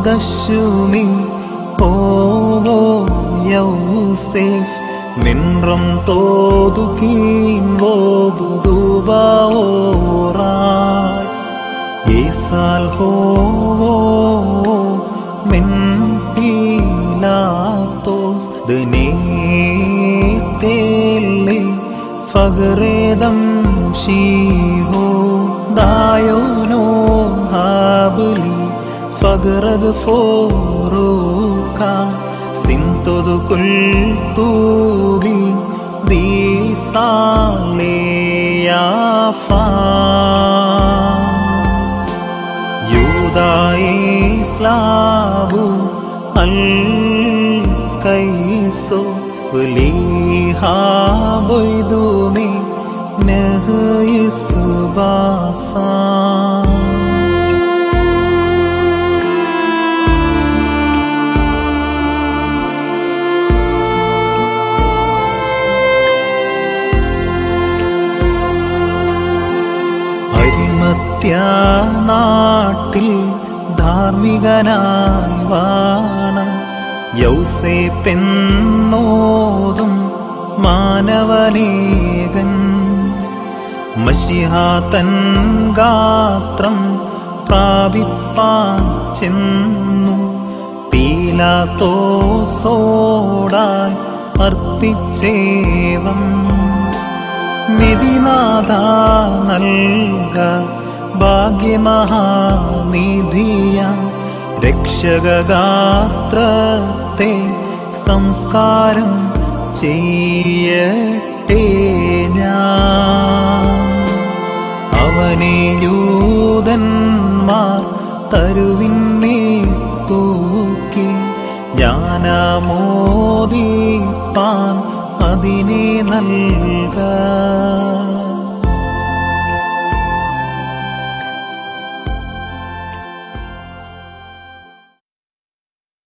ദശുമി ഓവോ Yousef നിൻറം തോതു കീൻവോ ബുദുബായോറായ് യേസാൽ ഹോവോ men പീലാത്തോസ് ദനേത്തേലെ ഫഗറേദം ഷീഹോ ദായോനോ ഹാബലി ഫഗറത് ഫോറൂക്ക സിന്തൊതു കുൽത്തൂബി ദീസാലേയാഫാ യൂദായേ സ്ലാബു അൽ കൈസോ വലിഹാ ബൊയ്തുമേ നഹയിസുബാസാ അരിമത്യ നാട്ടിൽ ധാർമ്മികനായി വാണ യൗസേ പെന്നോതും മാനവനേകൻ മഷിഹാതൻ ഗാത്രം പ്രാപിപ്പാൻ ചെന്നു പീലാത്തോസോടായി അർത്ഥിച്ചേവം നിധിനാഥ നൽക ഭാഗ്യമഹാനിധിയ രക്ഷകഗാത്രത്തെ സംസ്കാരം ചെയ്യട്ടെ ഞാൻ അവനെ യൂതന്മാർ തരുവിന്മേ തൂക്കി ജ്ഞാനമോദിപ്പാൻ അതിനെ നൽക